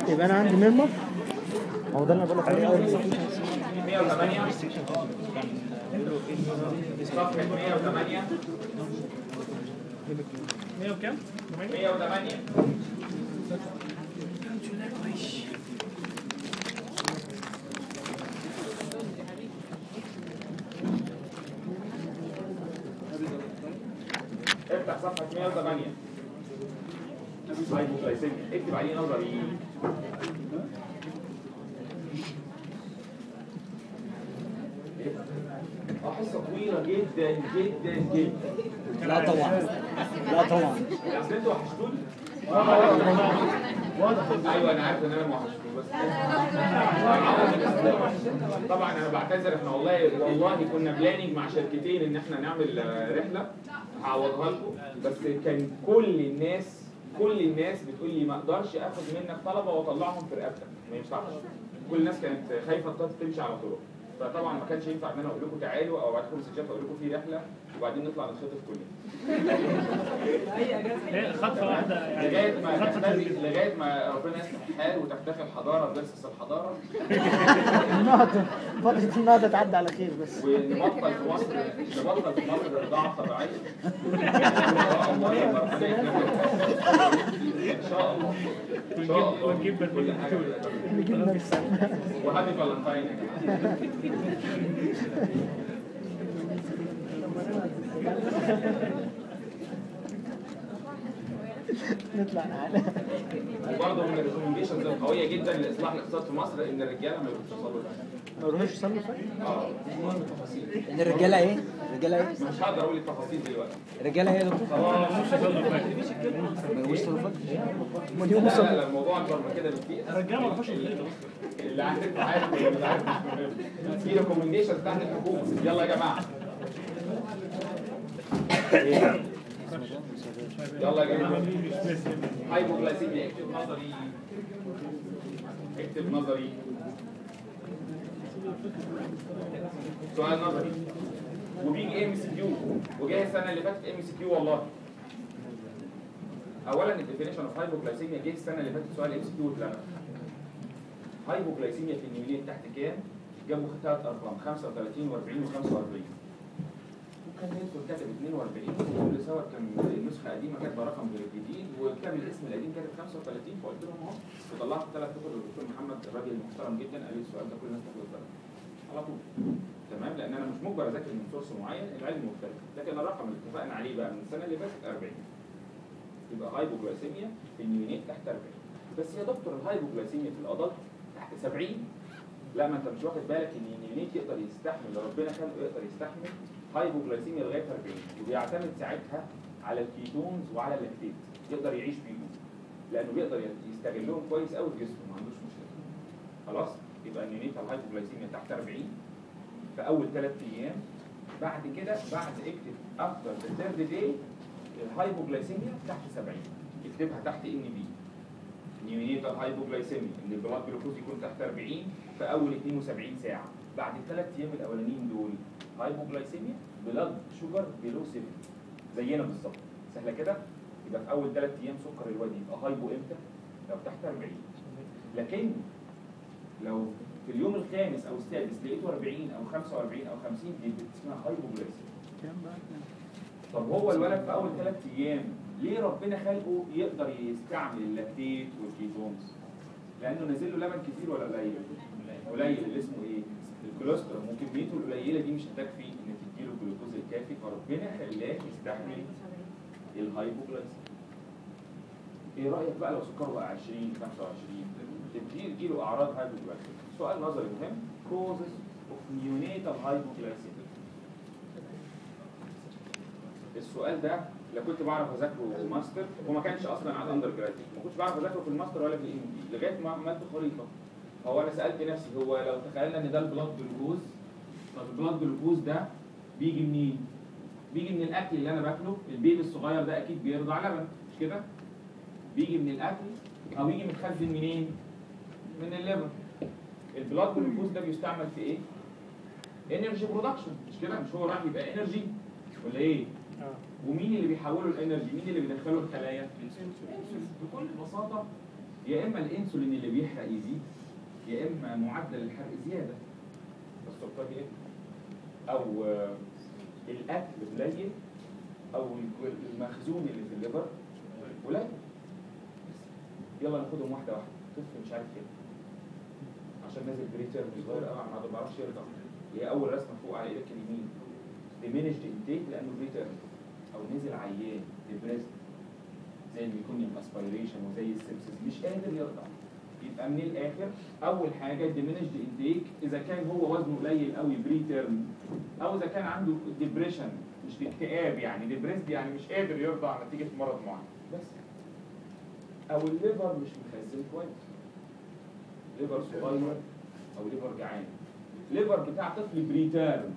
يبقى انا عندي ميرمر هو ده اللي انا بقول لك عليه اول 108 صفحة 108 100 وكام؟ 108 افتح صفحة 108 هايبوغلايسيميا اكتب عليه نظري اه حصة طويلة جدا جدا جدا لا طبعا لا طبعا اصل انتوا وحشتوني ايوه انا عارف ان انا ما وحشتوني بس طبعا انا بعتذر احنا والله والله كنا بلاننج مع شركتين ان احنا نعمل آه، رحله هعوضها لكم بس كان كل الناس كل الناس بتقول لي ما اقدرش اخد منك طلبه واطلعهم في رقبتك ما ينفعش كل الناس كانت خايفه تقعد تمشي على طرق فطبعا ما كانش ينفع ان انا اقول لكم تعالوا او ابعت لكم مسجات اقول لكم في رحله وبعدين نطلع نتخطف كلنا هي خطفه واحده يعني لغايه ما خطفه تختفي تلبية. لغايه ما ربنا يصلح الحال وتختفي الحضاره فيرسس الحضاره النهضة فترة النهضة تعدي على خير بس ونبطل في مصر نبطل في مصر الرضاعه الطبيعيه ان شاء الله ان شاء الله ونجيب برميل كل حاجة الدكتور. نجيب نفسنا وهابي فالنتاين يا جماعه نطلع نعلى وبرضه من الريكومنديشنز القويه جدا لاصلاح الاقتصاد في مصر ان الرجاله ما يروحوش يصلوا الفجر. ما يروحوش يصلوا فجر اه المهم التفاصيل ان الرجاله ايه؟ الرجاله ايه؟ مش هقدر اقول التفاصيل دلوقتي الرجاله ايه يا دكتور؟ خلاص ما يقولوش صلاه من لا يوم لا الصبح لا الموضوع اكبر من كده بكتير الرجاله ما يروحوش البيت اللي عارف عارف واللي مش عارف مش مهم في ريكومنديشن بتاعت الحكومه يلا يا جماعه يلا يا جماعه هايبوغلايسيميا اكتب نظري اكتب نظري سؤال نظري وبيجي ام سي كيو وجاي السنه اللي فاتت ام سي كيو والله اولا الديفينيشن اوف هايبوغلايسيميا جه السنه اللي فاتت سؤال ام سي كيو اتلغى هايبوغلايسيميا في النيونيت تحت كام؟ جابوا ثلاث ارقام 35 و40 و45 وكان يدخل كاتب 42 كل سوا كان النسخه قديمه كاتبه رقم غير الجديد وكتاب الاسم القديم كاتب 35 فقلت لهم اهو وطلعت ثلاث كتب للدكتور محمد الراجل المحترم جدا قال لي السؤال ده كل الناس تاخد بالها على طول تمام لان انا مش مجبر اذاكر من سورس معين العلم مختلف لكن الرقم اللي اتفقنا عليه بقى من السنه اللي فاتت 40 يبقى هايبوجلايسيميا في النيونيت تحت 40 بس يا دكتور الهايبوجلايسيميا في الادلت تحت 70 لا ما انت مش واخد بالك ان النيونيت يقدر يستحمل لو ربنا خلقه يقدر يستحمل هايبوجلايسيميا لغايه 40 وبيعتمد ساعتها على الكيتونز وعلى اللاكتيت يقدر يعيش بيهم لانه بيقدر يستغلهم كويس قوي في جسمه ما عندوش مشكله خلاص يبقى النيونيتال هايبوجلايسيميا تحت 40 في اول ثلاث ايام بعد كده بعد اكتب افتر ذا ثيرد داي الهايبوجلايسيميا تحت 70 اكتبها تحت ان بي نيونيتال هايبوجلايسيميا ان البلاد جلوكوز يكون تحت 40 في اول 72 ساعه بعد الثلاث ايام الاولانيين دول هايبوجلايسيميا بلاد شوجر بيلو 7 زينا بالظبط سهله كده يبقى في اول ثلاث ايام سكر الوادي يبقى هايبو امتى؟ لو تحت 40 لكن لو في اليوم الخامس او السادس لقيته 40 او 45 او 50 دي اسمها هايبوجلايسيميا طب هو الولد في اول ثلاث ايام ليه ربنا خلقه يقدر يستعمل اللاكتيت والكيتونز؟ لانه نازل له لبن كتير ولا قليل؟ قليل اللي اسمه ايه؟ الكوليسترول وكميته القليله دي مش هتكفي ان تديله الجلوكوز الكافي فربنا خلاه يستحمل الهايبوجلايسيميا. ايه رايك بقى لو سكره بقى 20 25 تبتدي تجيله اعراض هايبوجلايسيميا؟ سؤال نظري مهم causes of neonatal hypoglycemia السؤال ده لا كنت بعرف اذاكره ماستر وما كانش اصلا على الاندر جراديويت ما كنتش بعرف اذاكره في الماستر ولا في الام دي لغايه ما عملت خريطه هو انا سالت نفسي هو لو تخيلنا ان ده البلاد جلوكوز طب البلاد جلوكوز ده بيجي منين؟ بيجي من الاكل اللي انا باكله البيبي الصغير ده اكيد بيرضع لبن مش كده؟ بيجي من الاكل او يجي متخزن منين؟ من الليفر البلاد جلوكوز ده بيستعمل في ايه؟ انرجي برودكشن مش كده؟ مش هو راح يبقى انرجي ولا ايه؟ ومين اللي بيحوله الانرجي؟ مين اللي بيدخله الخلايا؟ بكل بساطه يا اما الانسولين اللي بيحرق يزيد يا اما معدل الحرق زياده السكر يقل او آه، الاكل قليل او الج- المخزون اللي في الليفر قليل يلا ناخدهم واحده واحده طفل مش عارف كده عشان نازل بريتيرم صغير قوي ما بيعرفش يرضع هي اول رسمه فوق على ايدك اليمين diminished intake لانه بريتيرم او نزل عيان depressed زي الميكونيوم اسبيريشن وزي السبسس مش قادر يرضع يبقى من الاخر اول حاجه diminished intake اذا كان هو وزنه قليل قوي بريتيرم او اذا كان عنده ديبريشن مش اكتئاب يعني ديبريسد يعني مش قادر يرضع نتيجه مرض معين بس او الليفر مش مخزن كويس ليفر صغير او ليفر جعان ليفر بتاع طفل بريتيرم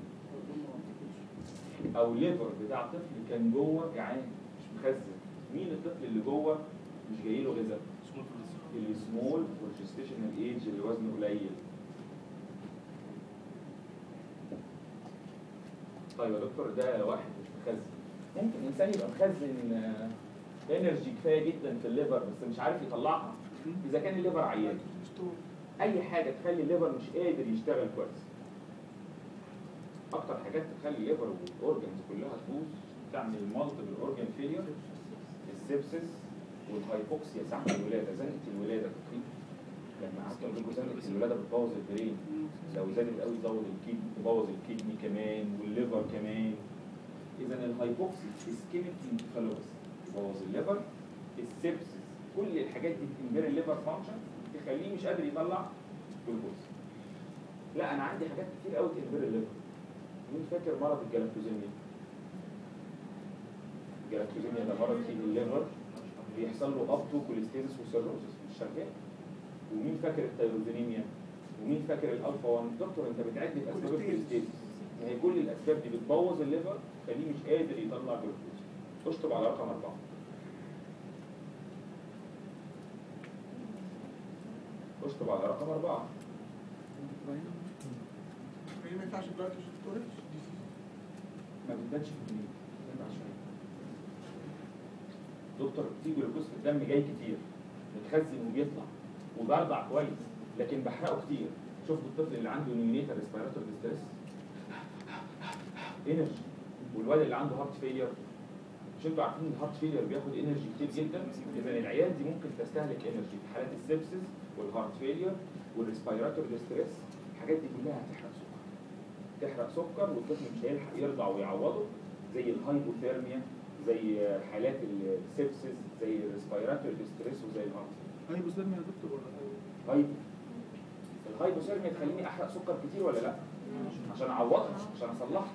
او ليفر بتاع طفل كان جوه جعان مش مخزن مين الطفل اللي جوه مش جاي له غذاء السمول والجستيشنال ايج اللي وزنه قليل طيب يا دكتور ده واحد مش مخزن ممكن انسان يبقى مخزن انرجي كفايه جدا في الليفر بس مش عارف يطلعها اذا كان الليفر عيان اي حاجه تخلي الليفر مش قادر يشتغل كويس اكتر حاجات تخلي الليفر والاورجنز كلها تبوظ تعمل مالتيبل اورجن فيلير السبسس والهايبوكسيا ساعه الولاده زنقه الولاده تقريبا لما قعدت اقول لكم زنقه الولاده بتبوظ البرين لو زادت قوي تزود الكدني تبوظ الكدني كمان والليفر كمان اذا الهايبوكسي اسكيميك انكفالوباثي تبوظ الليفر السبسس كل الحاجات دي بتنبر الليفر فانكشن تخليه مش قادر يطلع جلوكوز لا انا عندي حاجات كتير قوي تنبر الليفر مين فاكر مرض الجلاكتوزيميا الجلاكتوزيميا ده مرض في الليفر بيحصل له ابتو كوليستيزس وسيروزس مش شغال ومين فاكر التيروزينيميا ومين فاكر الالفا 1 دكتور انت بتعد في اسباب الكوليستيزس ما هي كل الاسباب دي بتبوظ الليفر تخليه مش قادر يطلع جلوكوز اشطب على رقم اربعه اشطب على رقم اربعه هي ما ينفعش دلوقتي عشان ستورج ما بتبانش في الدنيا بتبان شوية. دكتور في جلوكوز في الدم جاي كتير متخزن وبيطلع وبرضع كويس لكن بحرقه كتير شفتوا الطفل اللي عنده نيونيتال ريسبيراتور ديستريس انرجي والولد اللي عنده هارت فيلير مش انتوا عارفين ان الهارت فيلير بياخد انرجي كتير جدا اذا العيال دي ممكن تستهلك انرجي في حالات السبسس والهارت فيلير والريسبيراتور ديستريس الحاجات دي كلها هتحرق سكر تحرق سكر والطفل مش هيلحق يرضع ويعوضه زي الهايبوثيرميا زي حالات السبسس زي الريسبيراتور ديستريس وزي الهارت هاي بوزدان يا دكتور ولا هاي هايبو الهايبوثيرميا تخليني احرق سكر كتير ولا لا عشان اعوضها عشان اصلحها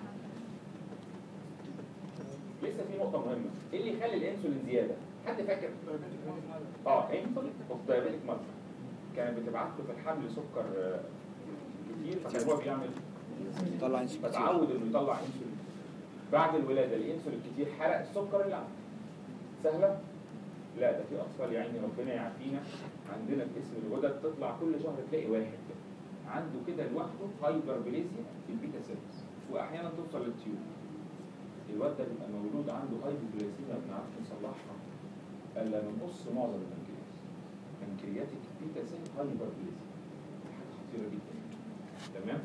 لسه في نقطة مهمة ايه اللي يخلي الانسولين زيادة حد فاكر اه انسولين اوف دايابيتك ماركر كانت بتبعت له في الحمل سكر آه، كتير فكان هو بيعمل طلع انسولين كتير. فتعود انه يطلع انسولين بعد الولاده الانسولين كتير حرق السكر اللي عنده سهله لا ده في اطفال يا عيني ربنا يعافينا عندنا في اسم الغدد تطلع كل شهر تلاقي واحد كده عنده كده لوحده هايبربليزيا في البيتا سيلز واحيانا توصل للتيوب الواد ده بيبقى مولود عنده هايبوجلايسيميا ما بنعرفش نصلحها الا من نص معظم البنكرياس بنكرياتيك بيتا سيل هايبربليزيا حاجه خطيره جدا تمام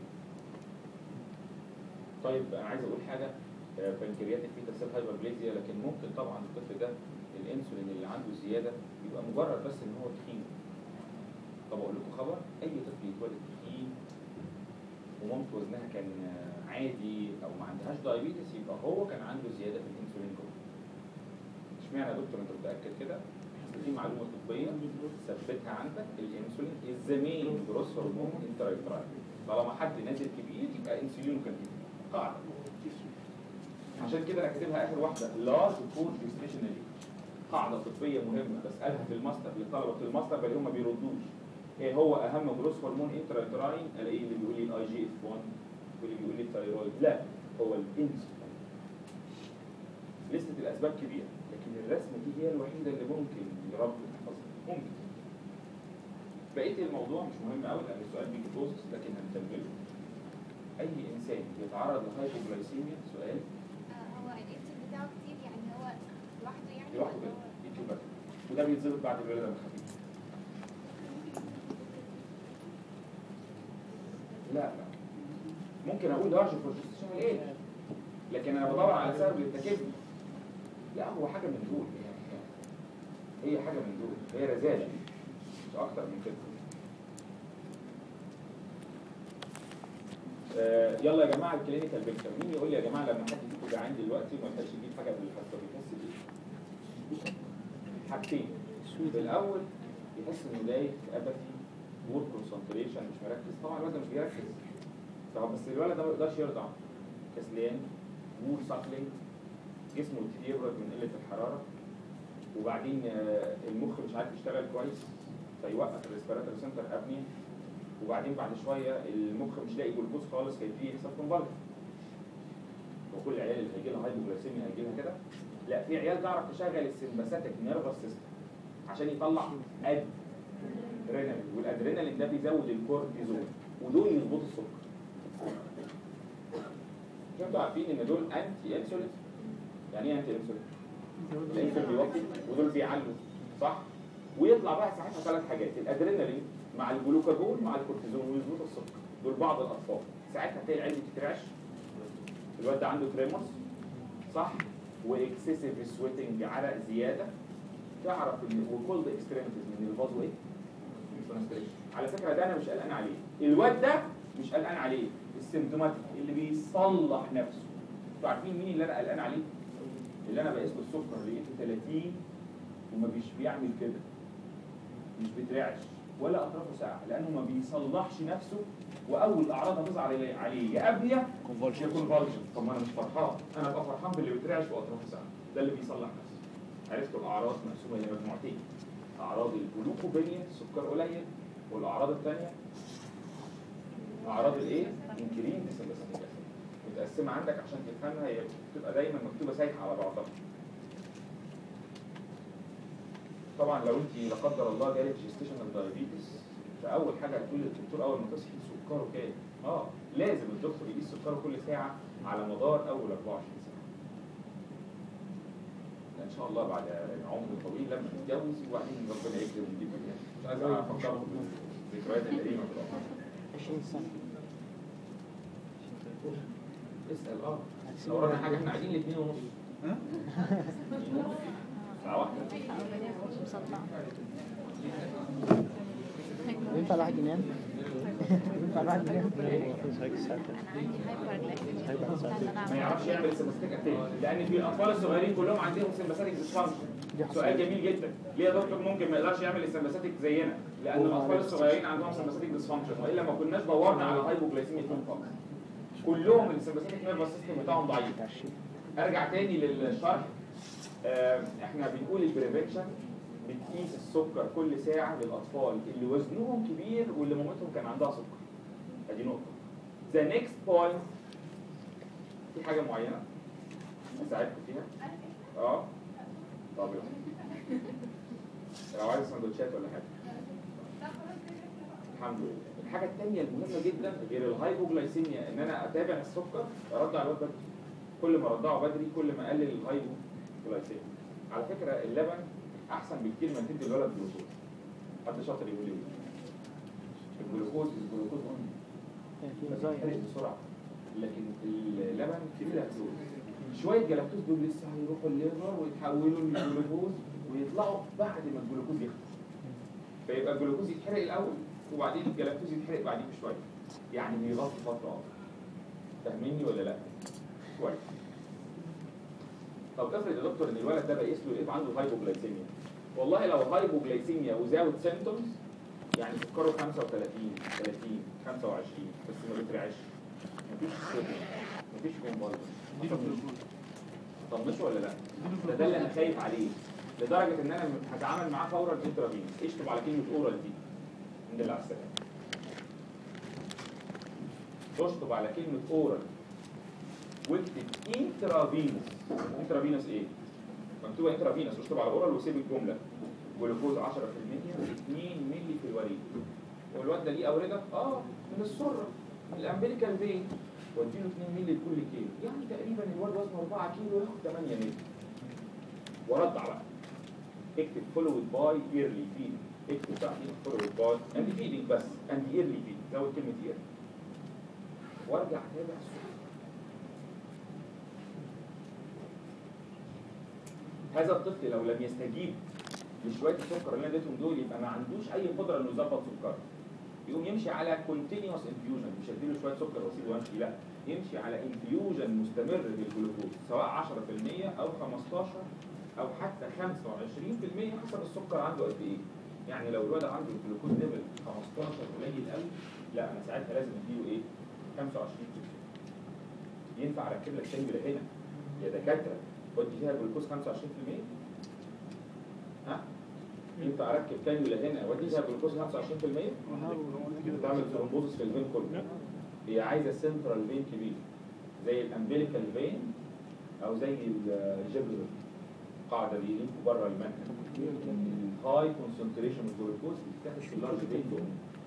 طيب انا عايز اقول حاجه آه، بنكرياتيك بيتا سيل هايبربليزيا لكن ممكن طبعا الطفل ده الانسولين اللي عنده زياده يبقى مجرد بس ان هو تخين طب اقول لكم خبر اي طفل يتولد تخين ومامته وزنها كان آه، عادي او ما عندهاش دايابيتس يبقى هو كان عنده زياده في الانسولين جوه اشمعنى يا دكتور انت متاكد كده اصل في معلومه طبيه ثبتها عندك الانسولين از ذا مين جروس هرمون انترايترايل طالما حد نازل كبير يبقى انسولينه كان كبير قاعده عشان كده انا كاتبها اخر واحده لارج فود جستيشنال قاعده طبيه مهمه بسالها في الماستر لطلبه الماستر بل هم ما بيردوش ايه هو اهم جروس هرمون انترايتراين الاقي اللي بيقول لي الاي جي اف 1 واللي بيقول لي الثايرويد لا هو الانسولين لسه الاسباب كبيره لكن الرسمه دي هي الوحيده اللي ممكن يا رب تحفظها ممكن بقيه الموضوع مش مهم قوي لان السؤال بيجي بوزس لكن هنكمله اي انسان يتعرض لهايبوجلايسيميا سؤال آه، هو الانسولين بتاعه كتير يعني هو لوحده يعني لوحده ولا كده هو- يتكبر وده بيتظبط بعد الولاده بالخفيف لا لا ممكن اقول لارج فور جستيشنال ايج لكن انا بدور على سبب للتكبي لا هو حاجه من دول هي هي حاجه من دول هي رزاله مش اكتر من كده آه، يلا يا جماعه الكلينيكال بيكتشر مين يقول لي يا جماعه لما حد فيكم جعان دلوقتي وما لحقش يجيب حاجه من الحصه بيحس بايه؟ حاجتين الاول يحس انه دايخ ابثي بور كونسنتريشن مش مركز طبعا الولد ده مش بيركز طبعا بس الولد ده ما يقدرش يرضع كسلان بور ساكلينج جسمه يبتدي يبرد من قله الحراره وبعدين آه، المخ مش عارف يشتغل كويس فيوقف الريسبيراتوري سنتر ابنيا وبعدين بعد شويه المخ مش لاقي جلوكوز خالص فيبتدي يحصل كونفالجن وكل العيال اللي هيجي لها هايبوغليسيميا هيجي لها كده لا في عيال تعرف تشغل السمباثيك نيرفس سيستم عشان يطلع ادرينالين والادرينالين ده بيزود الكورتيزون ودول يظبطوا السكر مش انتوا عارفين ان دول انتي انسولين يعني ايه انتي انسولين؟ الانسولين بيوطي ودول بيعلوا صح؟ ويطلع بقى ساعتها ثلاث حاجات الادرينالين مع الجلوكاجون مع الكورتيزون ويظبطوا السكر دول بعض الاطفال ساعتها تلاقي العيال بتترعش الواد ده عنده تريموس صح واكسسيف سويتنج عرق زياده تعرف ان وكولد اكستريمتيز من الفازو ايه؟ constriction. على فكره ده انا مش قلقان عليه الواد ده مش قلقان عليه السيمتوماتيك اللي بيصلح نفسه انتوا عارفين مين اللي انا قلقان عليه؟ اللي انا بقيس له السكر لقيته 30 وما بيش بيعمل كده مش بيترعش ولا اطرافه ساعه لانه ما بيصلحش نفسه واول اعراض هتظهر عليه عليه يا ابنيه يا كونفالجن طب ما انا مش فرحان انا ابقى فرحان باللي بيترعش واطرافه ساعه ده اللي بيصلح نفسه عرفتوا الاعراض مقسومه الى مجموعتين اعراض الجلوكوبينيا السكر قليل والاعراض الثانيه اعراض الايه انكرين ديسمباسيك متقسمه عندك عشان تفهمها هي بتبقى دايما مكتوبه سايحه على بعضها طبعا لو انت لا قدر الله جالك جيستيشنال دايابيتس فاول حاجه هتقول للدكتور اول ما تصحي سكره كام اه لازم الدكتور يقيس سكره كل ساعه على مدار اول 24 ساعه ان شاء الله بعد عمر طويل لما نتجوز وبعدين ربنا يكرم ونجيب يعني مش عايز افكركم بالذكريات القديمه بتاعتنا 20 سنة اسال اه لو ورانا حاجه احنا قاعدين الاثنين ونص ساعه واحده ينفع الواحد ينام؟ ينفع الواحد ينام؟ ما يعرفش يعمل سمباثيك اكتيفيتي لان في الاطفال الصغيرين كلهم عندهم سمباثيك ديسفانكشن سؤال جميل جدا ليه يا دكتور ممكن ما يقدرش يعمل السمباثيك زينا لان الاطفال الصغيرين عندهم سمباثيك ديسفانكشن والا ما كناش دورنا على الهايبوجلايسيميا فيهم خالص كلهم السمباثيك نيرفس سيستم بتاعهم ضعيف ارجع تاني للشرح آه، احنا بنقول البريفنشن بتقيس السكر كل ساعه للاطفال اللي وزنهم كبير واللي مامتهم كان عندها سكر ادي نقطه ذا نيكست بوينت في حاجه معينه اساعدكم فيها اه طب يلا. لو عايز سندوتشات ولا حاجه الحمد لله الحاجه الثانيه المهمه جدا غير الهايبوجلايسيميا ان انا اتابع السكر ارضع الواد بدري كل ما ارضعه بدري كل ما اقلل الهايبوجلايسيميا على فكره اللبن احسن بكتير من تدي الولد جلوكوز حد شاطر يقول لي الجلوكوز الجلوكوز اونلي في بس نظام بيتحرق بسرعه لكن اللبن فيه لاكتوز شويه جلاكتوز دول لسه هيروحوا الليفر ويتحولوا لجلوكوز ويطلعوا بعد ما الجلوكوز يخلص فيبقى الجلوكوز يتحرق الاول وبعدين الجلاكتوز يتحرق بعدين بشويه يعني بيغطي فتره اطول فاهميني ولا لا؟ كويس طب افرض يا دكتور ان الولد ده بقيس له لقيت عنده هايبوجلايسيميا والله لو هايبوجلايسيميا وزاوت سيمتومز يعني سكره 35 30 25 بس ما بيترعش مفيش صدر مفيش كونفالجن طنشه ولا لا؟ ده ده اللي انا خايف عليه لدرجه ان انا هتعامل معاه فورا انترافينوس اشطب على كلمه اورال دي الحمد لله على السلامه تشطب على كلمه اورال واكتب انترافينوس انترافينوس ايه؟ مكتوبه انترافينوس اشطب على اورال وسيب الجمله جلوكوز 10% 2 مللي في الوريد والواد ده ليه اورده؟ اه من السره من الامبليكال فين واديله 2 مللي لكل كيلو يعني تقريبا الواد وزنه 4 كيلو ياخد 8 مللي ورضع بقى اكتب فولود باي ييرلي فيد اكتب بقى فولود باي اند فيدنج بس اند ييرلي فيد زود كلمه ييرلي وارجع اتابع السكر هذا الطفل لو لم يستجيب لشويه السكر اللي انا اديتهم دول يبقى ما عندوش اي قدره انه يظبط سكره يقوم يمشي على كونتينوس انفيوجن مش هديله شويه سكر واسيبه وامشي لا يمشي على انفيوجن مستمر بالجلوكوز سواء 10% او 15 او حتى 25% حسب السكر عنده قد ايه يعني لو الولد عنده الجلوكوز ليفل 15 قليل قوي لا انا ساعتها لازم اديله ايه 25% ينفع اركب لك سنجل هنا يا دكاتره ودي فيها جلوكوز 25% ها ينفع اركب كانيولا هنا وادي فيها جلوكوز 25% تعمل ثرومبوزس في الفين كله هي عايزه سنترال فين كبير زي الامبليكال فين او زي الجبل قاعده دي لينكوا بره المنهج الهاي كونسنتريشن اوف جلوكوز بتتاخد في اللارج فين دول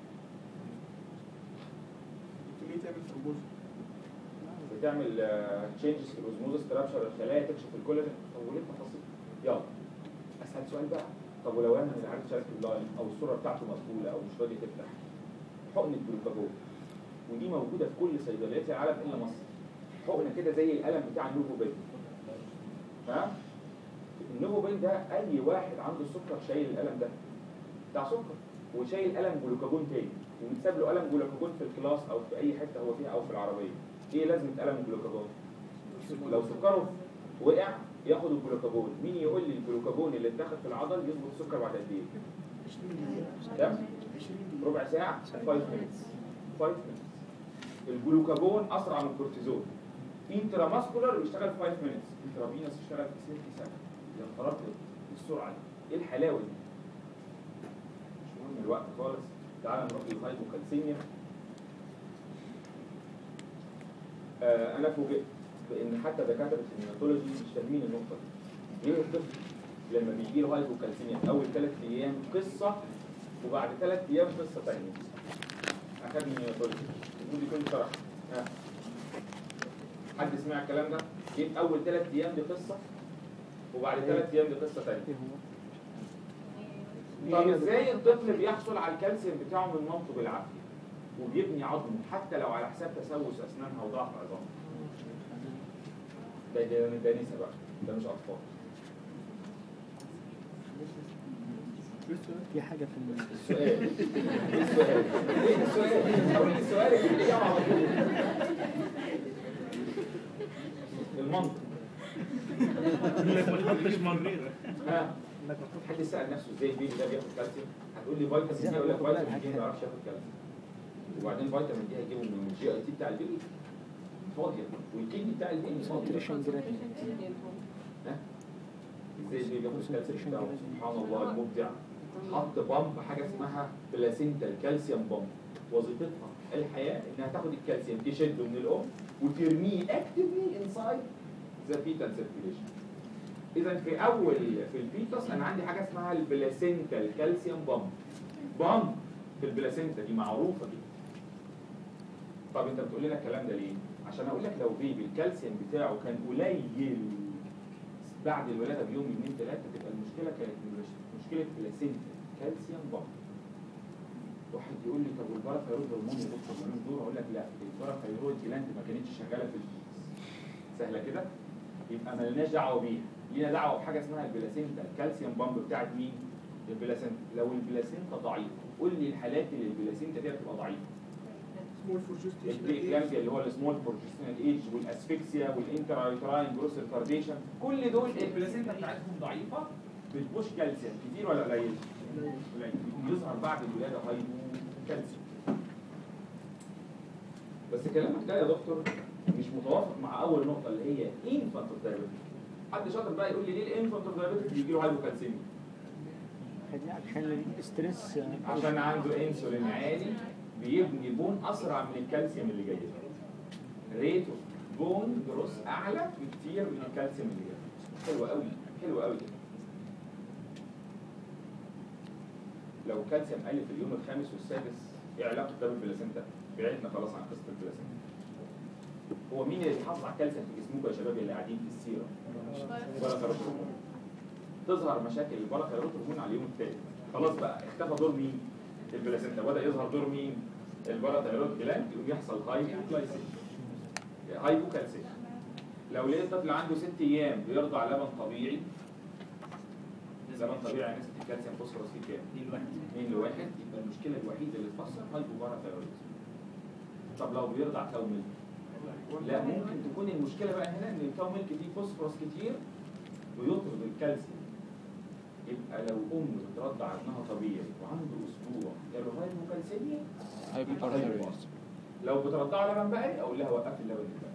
ليه تعمل ثرومبوز؟ بتعمل تشينجز في الاوزموزس ترابشر الخلايا تكشف الكولاجين طب وليه تفاصيل يلا اسهل سؤال بقى طب ولو انا مش عارف اشارك اللاين او الصوره بتاعته مقفوله او مش راضي تفتح حقنه جلوكاجون ودي موجوده في كل صيدليات العالم الا مصر حقنه كده زي القلم بتاع النوفوبين ها النوفوبين ده اي واحد عنده السكر شايل القلم ده بتاع سكر وشايل قلم جلوكاجون تاني ومتساب له قلم جلوكاجون في الكلاس او في اي حته هو فيها او في العربيه ايه لازمه قلم الجلوكاجون لو سكره وقع ياخد الجلوكاجون مين يقول لي الجلوكاجون اللي اتاخد في العضل يظبط السكر بعد قد ايه كام ربع ساعه 5 minutes 5 minutes الجلوكاجون اسرع من الكورتيزون انتراماسكولار بيشتغل 5 minutes انترافينوس يشتغل في 6 سنه يا نهار ابيض السرعه دي ايه الحلاوه دي مش مهم الوقت خالص تعال نروح للهايبوكالسيميا آه انا فوجئت بان حتى دكاتره النيوناتولوجي مش فاهمين النقطه دي ليه الطفل لما بيجي له هايبوكالسيميا في اول ثلاث ايام قصه وبعد ثلاث ايام قصه ثانيه اخدني نيوناتولوجي المفروض يكون شرح ها حد سمع الكلام ده؟ جه في اول ثلاث ايام دي قصه وبعد ثلاث ايام دي قصه ثانيه طب ازاي الطفل بيحصل على الكالسيوم بتاعه من مامته بالعافيه وبيبني عظمه حتى لو على حساب تسوس اسنانها وضعف عظامها ده ده ده نسا بقى ده مش اطفال في حاجة في ال- السؤال ايه السؤال؟ ايه السؤال؟ قول لي السؤال اللي الإجابة على طول المنطق انك ما تحطش منظير ها حد سأل نفسه ازاي البيبي ده بياخد كالسيوم؟ هتقول لي فيتامين دي اقول لك فيتامين دي ما بيعرفش ياخد كالسيوم وبعدين فيتامين دي هيجيبه من الجي اي تي بتاع البيبي فاضيه والكيدني بتاع البيبي فاضيه nutrition grade. ها؟ ازاي البيبي بياخد الكالسيوم بتاعه سبحان الله المبدع حط بامب حاجه اسمها بلاسينتا كالسيوم بامب وظيفتها الحياه انها تاخد الكالسيوم تشده من الام وترميه اكتفلي انسايد ذا فيتال سيركيليشن اذا في اول في الفيتوس انا عندي حاجه اسمها البلاسينتا الكالسيوم بامب بامب في البلاسينتا دي معروفه دي طب انت بتقول لنا الكلام ده ليه عشان اقول لك لو بيبي الكالسيوم بتاعه كان قليل بعد الولاده بيوم يومين ثلاثه تبقى المشكله كانت مش- مشكله بلاسينتا كالسيوم بامب واحد يقول لي طب والباراثايرويد هرمون يا دكتور ملوش دور اقول لك لا الباراثايرويد جلاند ما كانتش شغاله في الفيتس سهله كده يبقى مالناش دعوه بيها لينا دعوه بحاجه اسمها البلاسينتا الكالسيوم بامب بتاعت مين البلاسينتا لو البلاسينتا ضعيفه قول لي الحالات اللي البلاسينتا دي بتبقى ضعيفه سمول فور جستيشن البريكلامسيا اللي هو السمول بروجستيشنال ايج والاسفكسيا والانترايتراين جروس ريتارديشن كل دول البلاسينتا بتاعتهم ضعيفه بتبوش كالسيوم كتير ولا قليل؟ قليل يظهر بعد الولاده هايبو كالسيوم بس كلامك ده يا دكتور مش متوافق مع اول نقطه اللي هي انفانت دايابيتس حد شاطر بقى يقول لي ليه الانفانت دايابيتس بيجي له هايبوكالسيميا دي عشان الاسترس عشان عنده انسولين عالي بيبني بون اسرع من الكالسيوم اللي جاي له ريت بون جروس اعلى بكتير من الكالسيوم اللي جاي له حلو قوي حلو قوي لو كالسيوم قل في اليوم الخامس والسادس ايه علاقه ده بالبلاسينتا؟ بعدنا خلاص عن قصه البلاسينتا هو مين اللي بيحافظ على الكالسيوم في جسمكم يا شباب اللي قاعدين في السيره؟ ولا ثيرويد هرمون تظهر مشاكل الباراثايرويد هرمون على اليوم الثالث خلاص بقى اختفى دور مين؟ البلاسينتا بدا يظهر دور مين؟ الباراثايرويد جلاند يقوم يحصل هايبوكلايسيميا هايبوكالسيميا لو لقيت طفل عنده ست ايام بيرضع لبن طبيعي لبن طبيعي يعني نسبه الكالسيوم فوسفورس فيه كام؟ دي الواحد 2 لواحد يبقى المشكله الوحيده اللي تفسر هايبوباراثايرويدزم طب لو بيرضع كاو ميلك لا ممكن تكون المشكله بقى هنا ان الكاو ميلك فيه فوسفورس كتير ويطرد الكالسيوم يبقى لو ام بترضع ابنها طبيعي وعنده اسبوع جاله هايبوكالسيميا يبقى هايبوباراثايرويدزم. لو بترضعه لبن بقري اقول لها وقفي اللبن البقري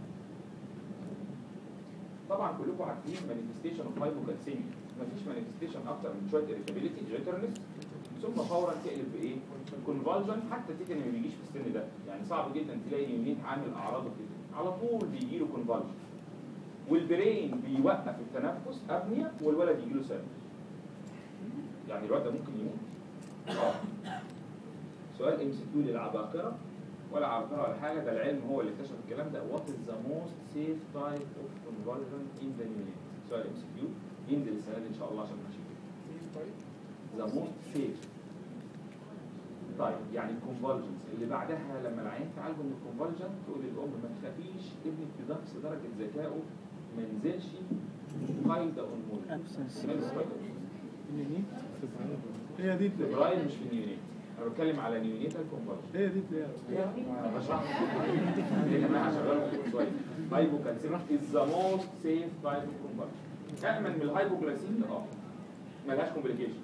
طبعا كلكم عارفين مانيفستيشن اوف هايبوكالسيميا مفيش مانيفستيشن اكتر من شويه irritability جيترنس ثم فورا تقلب بايه؟ كونفالجن حتى تيجي ما بيجيش في السن ده يعني صعب جدا تلاقي يونيت عامل اعراضه كده على طول بيجي له كونفالجن والبرين بيوقف التنفس ابنيه والولد يجي له سيرفس يعني الولد ده ممكن يموت آه. سؤال ام سي كيو للعباقره ولا عباقره ولا حاجه ده العلم هو اللي اكتشف الكلام ده وات از ذا موست سيف تايب اوف كونفالجن ان ذا يونيت سؤال ام سي كيو ينزل السنه دي ان شاء الله عشان ماشي كده ذا موست سيف طيب يعني الكونفالجنس اللي بعدها لما العيان تعالجه من الكونفالجن تقول للام ما تخافيش ابنك بنفس درجه ذكائه ما نزلش قايده انمول Absence. هي دي فبراير مش في النيونيت انا بتكلم على نيونيتال كونفالجن هي دي تلاقيها انا بشرح لكم يا جماعه شغال شويه هايبوكالسيميا از ذا موست سيف تايب اوف كونفالجن امن من الهايبوجلايسيميا اه ملهاش كومبليكيشن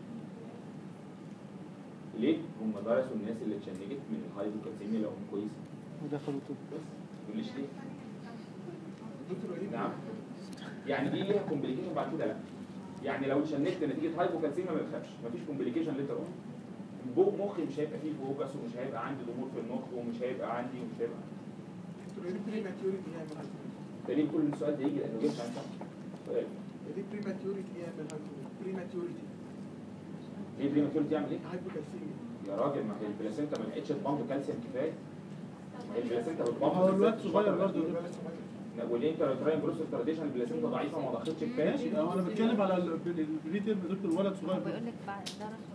ليه؟ هم درسوا الناس اللي اتشنجت من الهايبوكالسيميا لو هم كويسه ودخلوا طب بس ما تقوليش ليه؟ دكتور وليد نعم يعني دي ليها كومبليكيشن بعد كده لا يعني لو اتشنجت نتيجه هايبوكالسيميا ما تخافش مفيش كومبليكيشن ليتر اون بوق مخي مش هيبقى فيه فوكس ومش هيبقى عندي ضمور في المخ ومش هيبقى عندي ومش هيبقى عندي دكتور وليد بريماتيوريتي يعمل هايبوكالسيميا ده ليه كل السؤال ده يجي لانه جبت عن صح سؤال دي بريماتيوريتي يعمل هايبوكالسيميا بريماتيوريتي ليه بريماتوريتي يعمل ايه؟ هايبوكالسيميا يا راجل ما هي البلاسينتا ما لقيتش تبامب كالسيوم كفايه ما هي البلاسينتا بتبامب هو الواد بالذات صغير الفترة برضه دي. الولد صغير والانتراتراين بروس تراديشن البلاسينتا ضعيفه ما ضختش كفايه ماشي هو انا بتكلم على البريتير دكتور ولد صغير بيقول لك بعد درس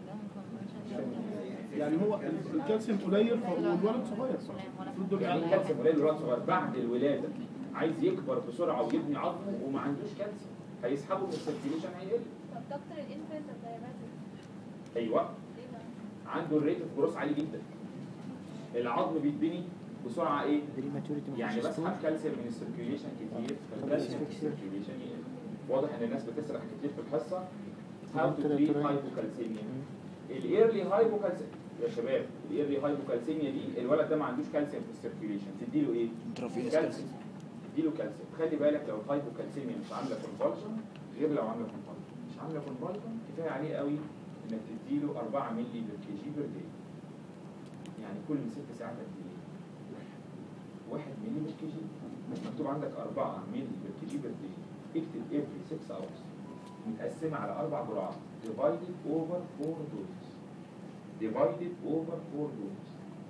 يعني هو الكالسيوم قليل والولد صغير المفروض دول يعني يعني الكالسيوم قليل الولد صغير بعد الولاده عايز يكبر بسرعه ويبني عظمه وما عندوش كالسيوم هيسحبه من السيركيليشن هيقل طب دكتور الانفنت دايابيتك ايوه ليه بقى؟ عنده الريت اوف جروس عالي جدا العظم بيتبني بسرعه ايه؟ بريماتوريتي يعني بسحب كالسيوم من السيركيوليشن كتير فالكالسيوم في السيركيوليشن يقل واضح ان الناس بتسرح كتير في الحصه هاو تو تريت هايبوكالسيميا الايرلي هايبوكالسيميا يا شباب الايرلي هايبوكالسيميا دي الولد ده ما عندوش كالسيوم في السيركيوليشن تديله ايه؟ انترافينوس كالسيوم تديله كالسيوم خلي بالك لو الهايبوكالسيميا مش عامله كونفالجن غير لو عامله كونفالجن مش عامله كونفالجن كفايه عليه قوي انك تديله 4 مللي بير كي جي بير داي يعني كل ست ساعات قد ايه؟ 1 مللي بير كي جي مكتوب عندك 4 مللي بير كي جي بير داي اكتب افري 6 اورز متقسمه على اربع جرعات divided over 4 doses divided over 4 doses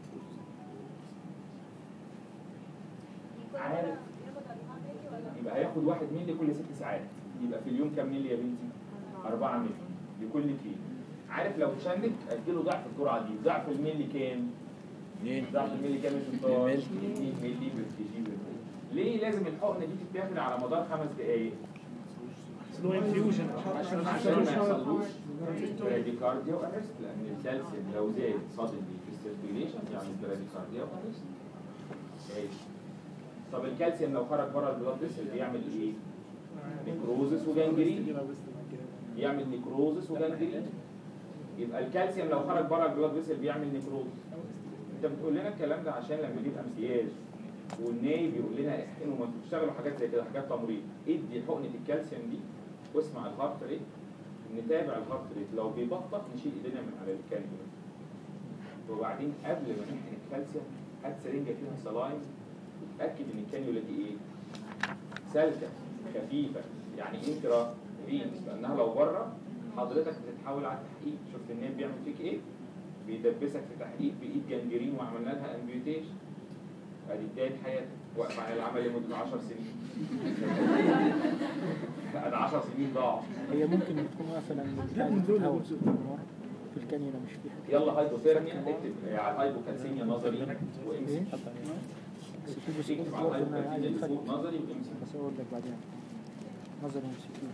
كل عارف. مرة ياخد أربعة مللي ولا يبقى هياخد 1 مللي كل 6 ساعات يبقى في اليوم كام مللي يا بنتي؟ 4 مللي لكل كيلو عارف لو اتشنج اديله ضعف الجرعه دي ضعف الملي كام؟ اثنين ضعف الملي كام يا اتنين شطار؟ مللي. 2 مللي بالكي جي ليه لازم الحقنه دي تتاخد على مدار خمس دقائق؟ سلو انفيوجن عشان عشان ما يحصلوش براديكارديا وارست لان الكالسيوم لو زاد صدمي في السيركيليشن يعني براديكارديا وارست ماشي طب الكالسيوم لو خرج بره البلاد فيسل بيعمل ايه؟ نيكروزس وجانجرين يعمل نيكروزس وجانجرين يبقى الكالسيوم لو خرج بره البلاد فيسل بيعمل نيكروزس انت بتقول لنا الكلام ده عشان لما نجيب امتياز والناي بيقول لنا احقنوا ما انتوا بتشتغلوا حاجات زي كده حاجات تمريض ادي حقنه الكالسيوم دي واسمع الهارت ريت نتابع الهارت ريت لو بيبطأ نشيل ايدينا من على الكانيولا وبعدين قبل ما نحقن الكالسيوم هات سرنجه فيها سلاين وتاكد ان الكانيولا دي ايه؟ سالكه خفيفه يعني انترا فينس لانها لو بره حضرتك بتتحول على التحقيق شفت النايم بيعمل فيك ايه؟ بيدبسك في تحقيق بايد جنجرين وعملنا لها امبيوتيشن ادي بدايه حياتك واقف على العمل لمده 10 سنين ادي 10 سنين ضاعوا هي ممكن تكون واقفه لان لا، من دول الهواء دول. من ورا في الكانيولا مش فيها يلا هايبوثيرميا اكتب على الهايبوكالسيميا نظري وامسك ايه؟ بس اكتب على الهايبوكالسيميا اللي فوق نظري وامسك بس اقول لك بعدين نظري مسكين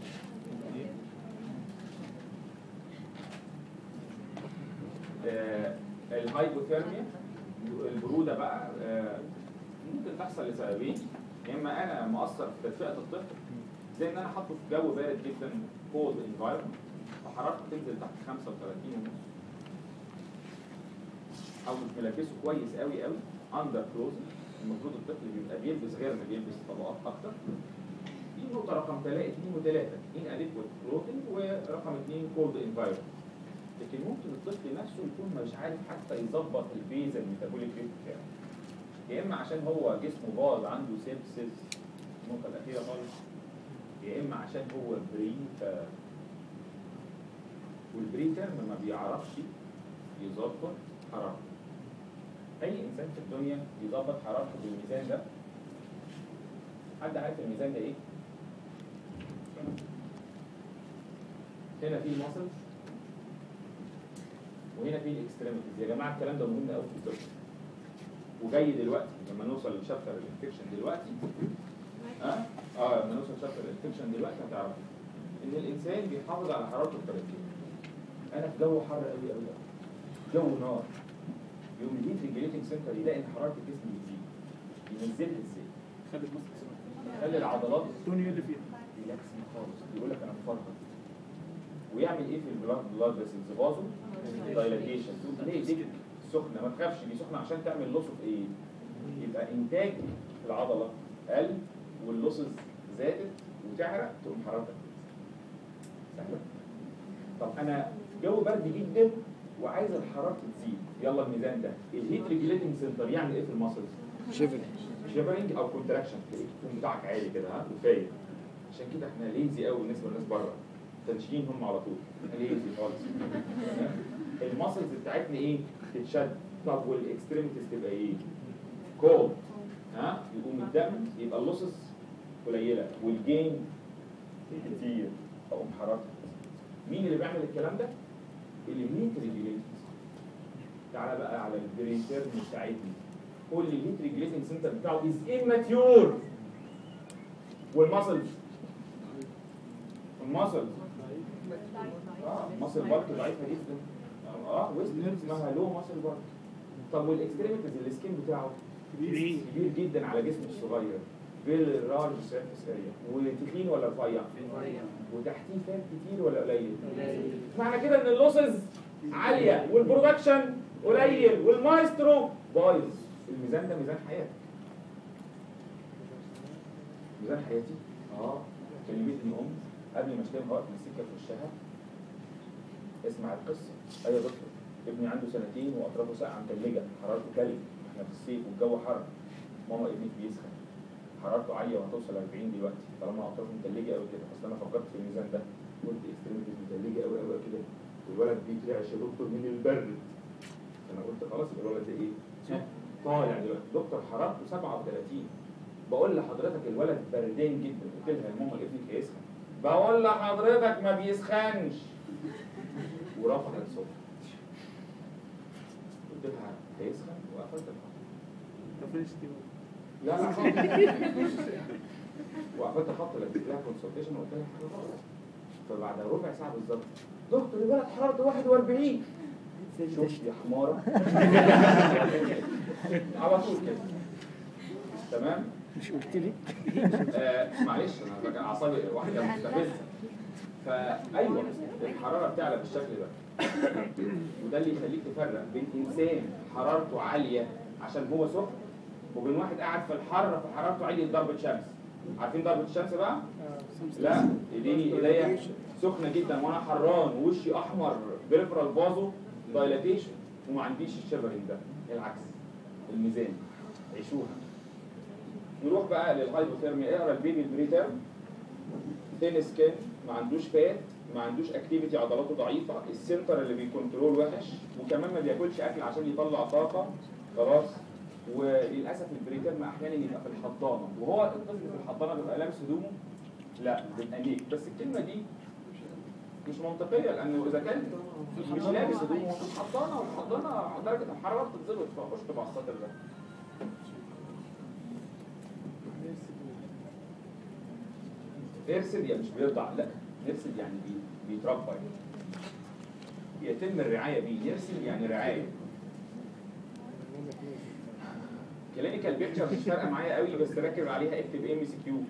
آه، الهايبوثيرميا البروده بقى آه، ممكن تحصل لسببين يا اما انا مؤثر في تدفئه الطفل زي ان انا حاطه في جو بارد جدا كولد انفايرمنت فحرارته تنزل تحت 35 ونص او مش ملبسه كويس قوي قوي اندر كلوز المفروض الطفل بيبقى بيلبس غير ما بيلبس طبقات اكتر دي نقطه رقم ثلاثه اثنين وثلاثه ان اديكوت كلوثنج ورقم اثنين كولد انفايرمنت لكن ممكن الطفل نفسه يكون مش عارف حتى يظبط البيز الميتابوليك ريت بتاعه يا اما عشان هو جسمه باظ عنده سيبسس النقطه الاخيره خالص يا اما عشان هو بري ف والبري تيرم ما بيعرفش يظبط حرارته اي انسان في الدنيا يظبط حرارته بالميزان ده حد عارف الميزان ده ايه؟ هنا في الماسلز وهنا في الاكستريميتيز يا جماعه الكلام ده مهم قوي في الطب وجاي دلوقتي لما نوصل لشابتر الانفكشن دلوقتي ها اه لما نوصل لشابتر الانفكشن دلوقتي هتعرفوا ان الانسان بيحافظ على حرارته الدرجيه انا في جو حر قوي قوي قوي جو نار يوم الهيت ريجليتنج سنتر يلاقي ان حراره الجسم بتزيد ينزلها ازاي؟ خلي مصر يخلي العضلات الدنيا اللي فيها ريلاكسنج خالص يقول لك انا مفرهد ويعمل ايه في البلاد بلاد فيسلز بازو دايلاتيشن ليه دي سخنه ما تخافش دي سخنه عشان تعمل لوس اوف ايه يبقى انتاج العضله قل واللوسز زادت وتعرق تقوم حرارتك سهله طب انا جو برد جدا وعايز الحراره تزيد يلا الميزان ده الهيت ريجليتنج سنتر يعمل ايه في الماسلز شيفري شيفرنج او كونتراكشن تلاقي التون بتاعك عالي كده ها وفايق عشان كده احنا ليزي قوي بالنسبه للناس بره تنشين هم على طول احنا ليزي خالص الماسلز بتاعتنا ايه تتشد طب والاكستريميتيز تبقى ايه كولد ها يقوم الدم يبقى اللوسز قليله والجين كتير او حرارته مين اللي بيعمل الكلام ده الهيت ريجوليتنج تعالى بقى على البريتيرم بتاعتنا كل الهيت ريجوليتنج سنتر بتاعه از immature والماسلز الماسلز اه ماسل بارك ضعيفه جدا اه ويست اسمها لو ماسل بارك طب والاكستريميتيز السكين بتاعه كبير. كبير جدا على جسمه الصغير بالرارج سيرفيس اريا وتخين ولا رفيع وتحتيه فات كتير ولا قليل معنى كده ان اللوسز عاليه والبرودكشن قليل والمايسترو بايظ الميزان ده ميزان حياتك ميزان حياتي اه كلمتني ام قبل ما اشتري وقت السكه في وشها اسمع القصه ايوه يا دكتور ابني عنده سنتين واطرافه ساقعه متلجه حرارته تلج احنا في الصيف والجو حر ماما ابنك بيسخن حرارته عاليه وهتوصل 40 دلوقتي طالما اطرافه متلجه قوي كده اصل انا فكرت في الميزان ده قلت اكستريميتيز متلجه قوي قوي كده والولد بيترعش يا دكتور من البرد انا قلت خلاص يبقى الولد ده ايه؟ طالع دلوقتي دكتور حرارته 37 بقول لحضرتك الولد بردان جدا قلت لها يا ماما ابنك هيسخن بقول لحضرتك ما بيسخنش ورفضت صوت قلت لها هيسخن وقفلت الخط تفرشتي لا لا خالص وقفلت الخط لقيت لها كونسلتيشن وقلت لها حاجه غلط فبعد ربع ساعه بالظبط دكتور الولد حرارته 41 شوف يا حماره على طول كده تمام مش قلت لي آه معلش انا بقى اعصابي واحده مستفزه فايوه الحراره بتعلى بالشكل ده وده اللي يخليك تفرق بين انسان حرارته عاليه عشان هو سخن وبين واحد قاعد في الحر فحرارته عاليه ضربه شمس عارفين ضربه الشمس بقى؟ لا ايديني ايديا سخنه جدا وانا حران ووشي احمر بريفرال بازو دايلاتيشن وما عنديش الشيفرنج ده العكس الميزان عيشوها نروح بقى للهايبوثيرميا اقرا البيبي البريتيرم ثين سكين ما عندوش فات ما عندوش اكتيفيتي عضلاته ضعيفه السنتر اللي بيكنترول وحش وكمان ما بياكلش اكل عشان يطلع طاقه خلاص وللاسف البريتيرم احيانا يبقى في الحضانه وهو الطفل في الحضانه بيبقى لابس هدومه لا بيبقى نيك بس الكلمه دي مش منطقيه لانه اذا كان مش لابس هدومه في الحضانه والحضانه درجه الحراره بتتظبط فخش تبع السطر ده ارسل يعني مش بيرضع لا نرسل يعني بي بيتربى يتم الرعايه بيه يرسل يعني رعايه كلينيكال بيكتشر مش فارقه معايا قوي بس راكب عليها اكتب ام سي كيو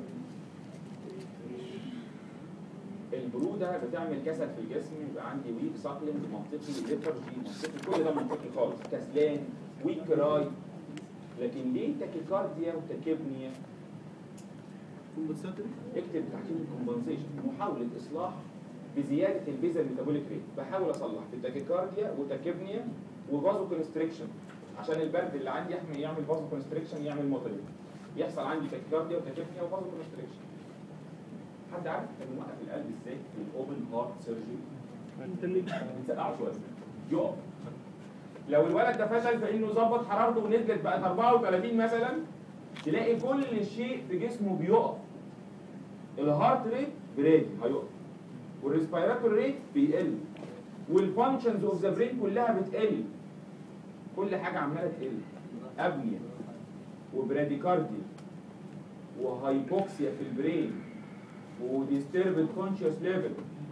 البروده بتعمل كسل في الجسم يبقى عندي ويك ساكلينج منطقي ليترجي منطقي كل ده منطقي خالص كسلان ويك كراي لكن ليه تاكيكارديا وتاكيبنيا كومبنساتوري اكتب تحتيه الكومبنسيشن محاولة إصلاح بزيادة البيزا ميتابوليك ريت بحاول أصلح في التاكيكارديا وتاكيبنيا وفازو كونستريكشن عشان البرد اللي عندي يحمي يعمل فازو كونستريكشن يعمل موتري يحصل عندي تاكيكارديا وتاكيبنيا وفازو كونستريكشن حد عارف كان موقف القلب ازاي في الاوبن هارت سيرجري انت اللي بنسقعه شويه يقف لو الولد ده فشل في انه ظبط حرارته ونزلت بقت 34 مثلا تلاقي كل شيء في جسمه بيقف الهارت ريت برادي هيقف والريسبيراتوري ريت بيقل والفانكشنز اوف ذا برين كلها بتقل كل حاجه عماله تقل ابنيا وبراديكارديا وهايبوكسيا في البرين وديستربد كونشس ليفل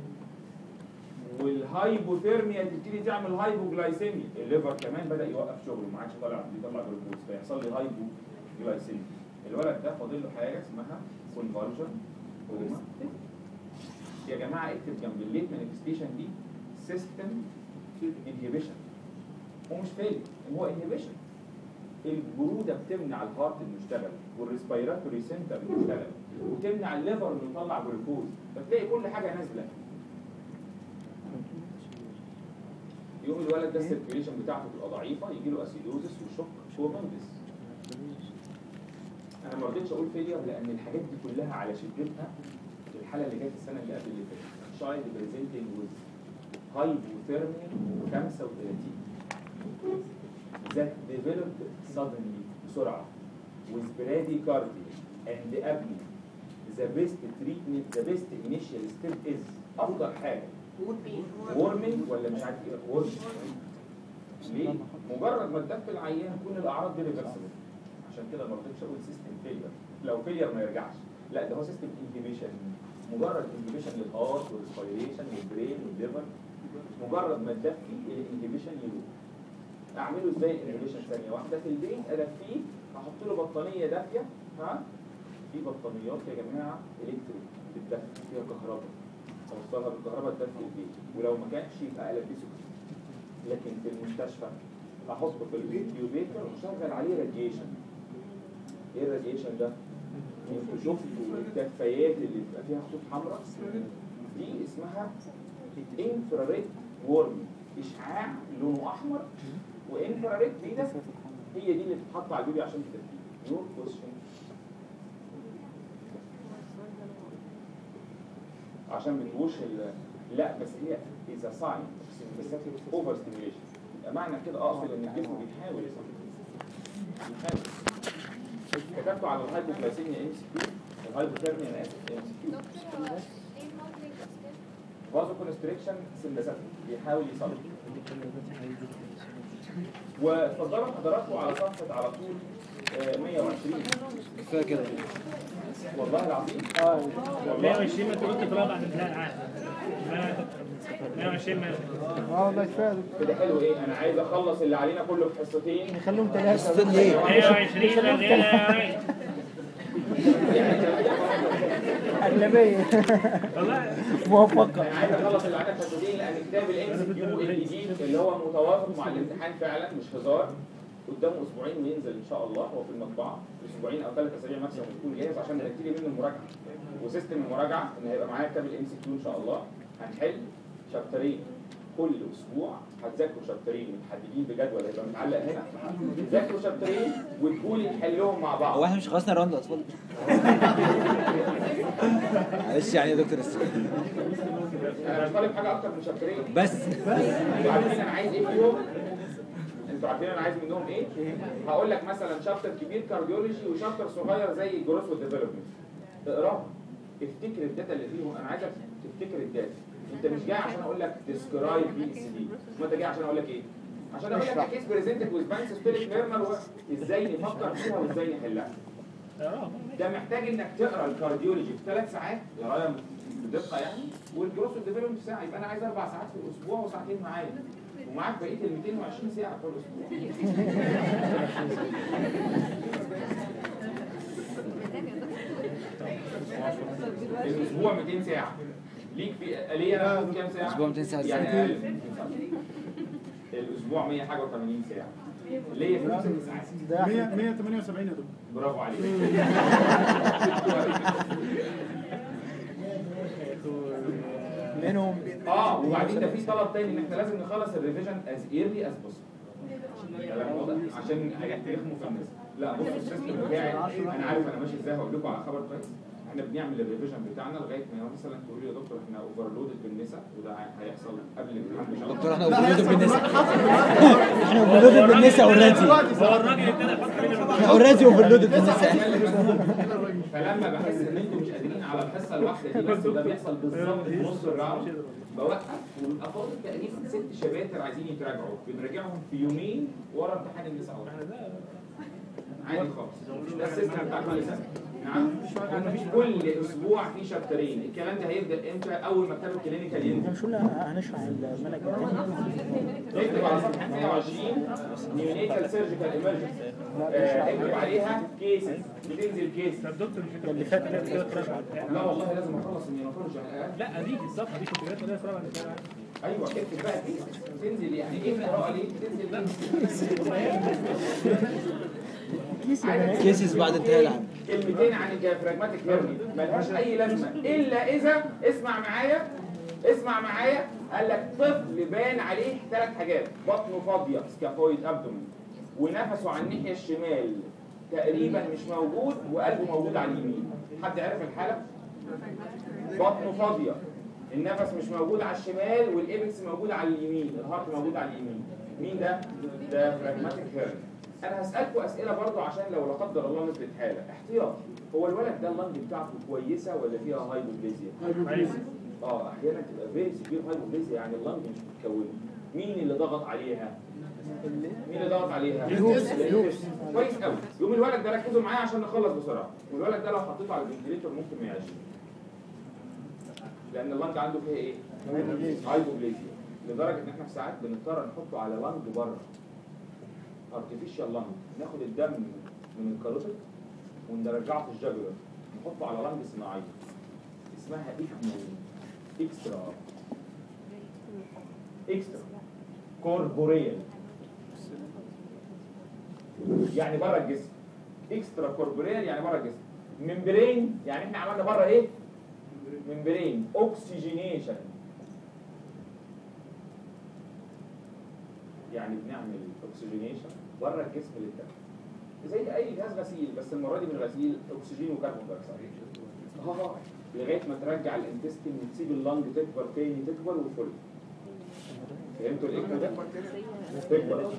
والهايبوثيرميا تبتدي تعمل هايبوجلايسيميا الليفر كمان بدا يوقف شغله ما عادش طالع بيطلع جلوكوز فيحصل لي هايبوجلايسيميا الولد ده فاضل له حاجه اسمها كونفالجن كوما يا جماعه اكتب جنب الليت مانيفستيشن دي سيستم انهبيشن هو مش فيل هو انهبيشن البروده بتمنع الهارت انه يشتغل والريسبيراتوري سنتر انه يشتغل وتمنع الليفر انه يطلع جلوكوز فتلاقي كل حاجه نازله يوم الولد ده السيركيليشن بتاعته تبقى ضعيفه يجي له اسيدوزس وشوك كومندس انا ما رضيتش اقول فيلير لان الحاجات دي كلها على شدتها في الحاله اللي جت السنه اللي قبل اللي فاتت شايلد بريزنتنج ويز هايبوثيرميا 35 that developed suddenly بسرعه with bradycardia and apnea the best treatment the best initial step is افضل حاجه وورمنج ولا مش عارف ايه وورمنج ليه؟ مجرد ما تدفي العيان كل الاعراض دي ريفرسبل عشان كده ما رضيتش اقول سيستم فيلير لو فيلير ما يرجعش لا ده هو سيستم انهبيشن مجرد انهبيشن للهارت والريسبيريشن والبرين والليفر مجرد ما تدفي الانهبيشن يروح اعمله ازاي الانهبيشن ثانيه واحده في البيت ادفيه احط له بطانيه دافيه ها في بطانيات يا جماعه الكتريك بتدفي فيها كهرباء اوصلها بالكهرباء تدفي البيت ولو ما كانش يبقى البسه لكن في المستشفى احطه في الانكيوبيتر واشغل عليه راديشن ايه الراديشن ده؟ انتوا شفتوا الكفايات اللي بيبقى فيها خطوط حمراء دي اسمها انفراريد وورم اشعاع لونه احمر وانفراريد دي ده هي دي اللي بتتحط على البيبي عشان تدفيه يور كويشن عشان بتوش ال لا بس هي is a sign of sympathetic overstimulation يبقى معنى كده اقصد ان الجسم بيحاول بيحاول كتبته على الهايبوغلايسيميا ام سي كيو الهايبوثيرميا انا اسف ام سي كيو دكتور هو ايه الموتلينج ستيب؟ فازو كونستريكشن سمباثيك بيحاول يصلح واتفضلوا حضراتكم على صفحه على طول آه، 120 كفايه كده والله العظيم اه والله 120 ما تقول في رابع انتهاء العام 120 ما اه والله كفايه كده حلو ايه انا عايز اخلص اللي علينا كله في حصتين نخليهم ثلاثه استنى ايه 120 لا غير اغلبيه والله موفقه انا عايز اخلص اللي علينا في حصتين لان كتاب الام سي كيو الجديد اللي هو متوافق مع الامتحان فعلا مش هزار قدامه اسبوعين وينزل ان شاء الله هو في المطبعه اسبوعين او ثلاث اسابيع ماكسيموم يكون جاهز عشان نبتدي منه المراجعه وسيستم المراجعه ان هيبقى معايا كتاب الام سي كيو ان شاء الله هنحل شابترين كل اسبوع هتذاكروا شابترين متحددين بجدول هيبقى متعلق هنا تذاكروا شابترين وتقولي نحلهم مع هو بعض احنا مش خلصنا راوند اطفال معلش يعني يا دكتور السؤال انا مش طالب حاجه اكتر من شابترين بس انتوا عارفين انا عايز ايه فيهم؟ انتوا عارفين انا عايز منهم ايه؟ هقول لك مثلا شابتر كبير كارديولوجي وشابتر صغير زي الجروث والديفلوبمنت اقراهم افتكر الداتا اللي فيهم انا عايزك تفتكر الداتا انت مش جاي عشان اقول لك ديسكرايب بي اس دي ما انت جاي عشان اقول لك ايه؟ عشان اقول لك كيس بريزنتد ويز بانس سبيريت ليرنر ازاي نفكر فيها وازاي نحلها اه ده محتاج انك تقرا الكارديولوجي في ثلاث ساعات قرايه بدقه يعني والجروس والديفلوبمنت في ساعه يبقى انا عايز اربع ساعات في الاسبوع وساعتين معايا ومعاك بقيه ال 220 ساعه في الاسبوع الاسبوع 200 ساعه ليك في ليا انا باخد كام ساعه؟ أسبوع 200 ساعة يعني إزاي؟ اقل من 200 ساعة. الاسبوع 100 حاجه و80 ساعه ليا في ست ساعات ده 100 178 يا دكتور برافو عليك منهم اه وبعدين ده في طلب تاني ان احنا لازم نخلص الريفيجن از ايرلي از بوسيبل كلام واضح عشان يخموا في الناس لا بص السيستم بتاعي انا عارف انا ماشي ازاي هقول لكم على خبر كويس احنا بنعمل الريفيجن بتاعنا لغايه ما مثلا تقولوا لي يا دكتور احنا اوفرلودد بالنساء وده هيحصل قبل الامتحان بشهر دكتور احنا اوفرلودد بالنساء احنا اوفرلودد بالنساء اوريدي هو الراجل ابتدى يحط علينا احنا اوريدي اوفرلودد بالنساء فلما بحس ان انتم مش قادرين على الحصه الواحده دي بس وده بيحصل بالظبط في نص الراوند بوقف ويبقى فاضل تقريبا ست شباتر عايزين يتراجعوا بنراجعهم في يومين ورا امتحان النساء أول. عادي خالص ده السيستم بتاع كل سنه نعم مفيش كل اسبوع في شابترين الكلام ده هيبدا امتى اول ما كتاب الكلينيكال ينزل مش قلنا هنشرح المنهج التاني اكتب على صفحه 120 نيونيتال سيرجيكال ايمرجنسي اكتب عليها كيسز بتنزل كيس طب دكتور مش انت اللي فات كده كده اتراجع. لا والله لازم اخلص النيوناتولوجي على الاقل لا دي الصفحه دي كنت جايبها في رابعه الجامعه ايوه اكتب بقى كيس تنزل يعني ايه القراءه ليه تنزل كيس يا بنات كيسز بعد انتهاء العام كلمتين عن الديافراجماتيك هيرني ملهاش اي لازمه الا اذا اسمع معايا اسمع معايا قال لك طفل بان عليه ثلاث حاجات بطنه فاضيه سكافويد ابدومن ونفسه على الناحيه الشمال تقريبا مش موجود وقلبه موجود على اليمين حد عرف الحاله بطنه فاضيه النفس مش موجود على الشمال والايبكس موجود على اليمين الهارت موجود على اليمين مين ده ده فراجماتيك هيرن انا هسالكم اسئله برضو عشان لو لا قدر الله نزلت حاله احتياط هو الولد ده اللنج بتاعته كويسه ولا فيها هايبوبليزيا اه احيانا تبقى فيري سيفير هايبوبليزيا يعني اللنج مش متكونه مين اللي ضغط عليها مين اللي ضغط عليها الهوس. كويس قوي يوم الولد ده ركزوا معايا عشان نخلص بسرعه والولد ده لو حطيته على الفنتليتور ممكن ما يعيش لان اللنج عنده فيها ايه هايبوبليزيا لدرجه ان احنا في ساعات بنضطر نحطه على لنج بره ارتفيشال لنج ناخد الدم من الكاروتيد ونرجعه في الجاجولار نحطه على لنج صناعيه اسمها اكمو اكسترا اكسترا كوربوريال يعني بره الجسم اكسترا كوربوريال يعني بره الجسم ممبرين يعني احنا عملنا بره ايه ممبرين اوكسجينيشن يعني بنعمل اوكسجينيشن بره الجسم للدم زي اي جهاز غسيل بس المره دي من غسيل اكسجين وكربون دايوكسيد اه لغايه ما ترجع الانتستين وتسيب اللنج تكبر تاني تكبر وتفل فهمتوا الايه ده؟ تكبر